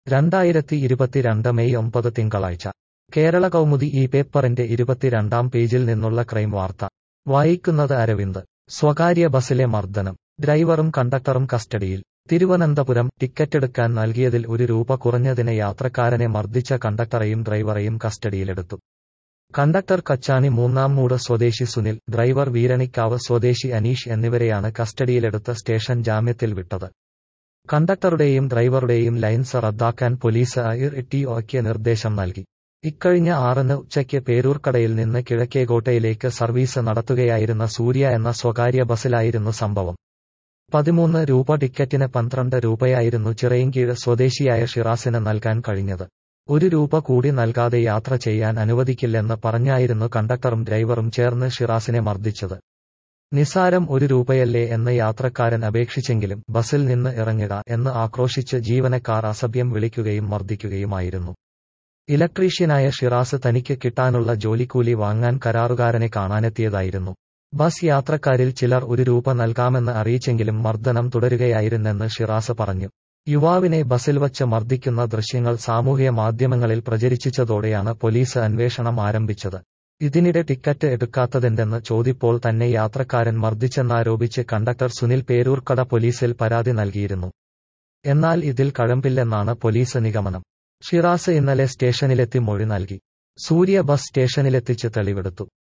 രണ്ടായിരത്തി ഇരുപത്തിരണ്ട് മെയ് ഒമ്പത് തിങ്കളാഴ്ച കേരള കൗമുദി ഈ പേപ്പറിന്റെ ഇരുപത്തിരണ്ടാം പേജിൽ നിന്നുള്ള ക്രൈം വാർത്ത വായിക്കുന്നത് അരവിന്ദ് സ്വകാര്യ ബസിലെ മർദ്ദനം ഡ്രൈവറും കണ്ടക്ടറും കസ്റ്റഡിയിൽ തിരുവനന്തപുരം ടിക്കറ്റെടുക്കാൻ നൽകിയതിൽ ഒരു രൂപ കുറഞ്ഞതിന് യാത്രക്കാരനെ മർദ്ദിച്ച കണ്ടക്ടറെയും ഡ്രൈവറെയും കസ്റ്റഡിയിലെടുത്തു കണ്ടക്ടർ കച്ചാണി മൂന്നാം മൂട് സ്വദേശി സുനിൽ ഡ്രൈവർ വീരണിക്കാവ് സ്വദേശി അനീഷ് എന്നിവരെയാണ് കസ്റ്റഡിയിലെടുത്ത് സ്റ്റേഷൻ ജാമ്യത്തിൽ വിട്ടത് കണ്ടക്ടറുടെയും ഡ്രൈവറുടെയും ലൈൻസ് റദ്ദാക്കാൻ പോലീസ് ഐർ ടിഒയ്ക്ക് നിർദ്ദേശം നൽകി ഇക്കഴിഞ്ഞ ആറിന് ഉച്ചയ്ക്ക് പേരൂർക്കടയിൽ നിന്ന് കിഴക്കേകോട്ടയിലേക്ക് സർവീസ് നടത്തുകയായിരുന്ന സൂര്യ എന്ന സ്വകാര്യ ബസിലായിരുന്നു സംഭവം പതിമൂന്ന് രൂപ ടിക്കറ്റിന് പന്ത്രണ്ട് രൂപയായിരുന്നു ചിറയിൻകീഴ് സ്വദേശിയായ ഷിറാസിന് നൽകാൻ കഴിഞ്ഞത് ഒരു രൂപ കൂടി നൽകാതെ യാത്ര ചെയ്യാൻ അനുവദിക്കില്ലെന്ന് പറഞ്ഞായിരുന്നു കണ്ടക്ടറും ഡ്രൈവറും ചേർന്ന് ഷിറാസിനെ മർദ്ദിച്ചത് നിസാരം ഒരു രൂപയല്ലേ എന്ന് യാത്രക്കാരൻ അപേക്ഷിച്ചെങ്കിലും ബസിൽ നിന്ന് ഇറങ്ങിട എന്ന് ആക്രോശിച്ച് ജീവനക്കാർ അസഭ്യം വിളിക്കുകയും മർദ്ദിക്കുകയുമായിരുന്നു ഇലക്ട്രീഷ്യനായ ഷിറാസ് തനിക്ക് കിട്ടാനുള്ള ജോലിക്കൂലി വാങ്ങാൻ കരാറുകാരനെ കാണാനെത്തിയതായിരുന്നു ബസ് യാത്രക്കാരിൽ ചിലർ ഒരു രൂപ നൽകാമെന്ന് അറിയിച്ചെങ്കിലും മർദ്ദനം തുടരുകയായിരുന്നെന്ന് ഷിറാസ് പറഞ്ഞു യുവാവിനെ ബസിൽ വച്ച് മർദ്ദിക്കുന്ന ദൃശ്യങ്ങൾ സാമൂഹ്യ മാധ്യമങ്ങളിൽ പ്രചരിച്ചതോടെയാണ് പോലീസ് അന്വേഷണം ആരംഭിച്ചത് ഇതിനിടെ ടിക്കറ്റ് എടുക്കാത്തതെന്തെന്ന് ചോദിപ്പോൾ തന്നെ യാത്രക്കാരൻ മർദ്ദിച്ചെന്നാരോപിച്ച് കണ്ടക്ടർ സുനിൽ പേരൂർക്കട പോലീസിൽ പരാതി നൽകിയിരുന്നു എന്നാൽ ഇതിൽ കഴമ്പില്ലെന്നാണ് പോലീസ് നിഗമനം ഷിറാസ് ഇന്നലെ സ്റ്റേഷനിലെത്തി മൊഴി നൽകി സൂര്യ ബസ് സ്റ്റേഷനിലെത്തിച്ച് തെളിവെടുത്തു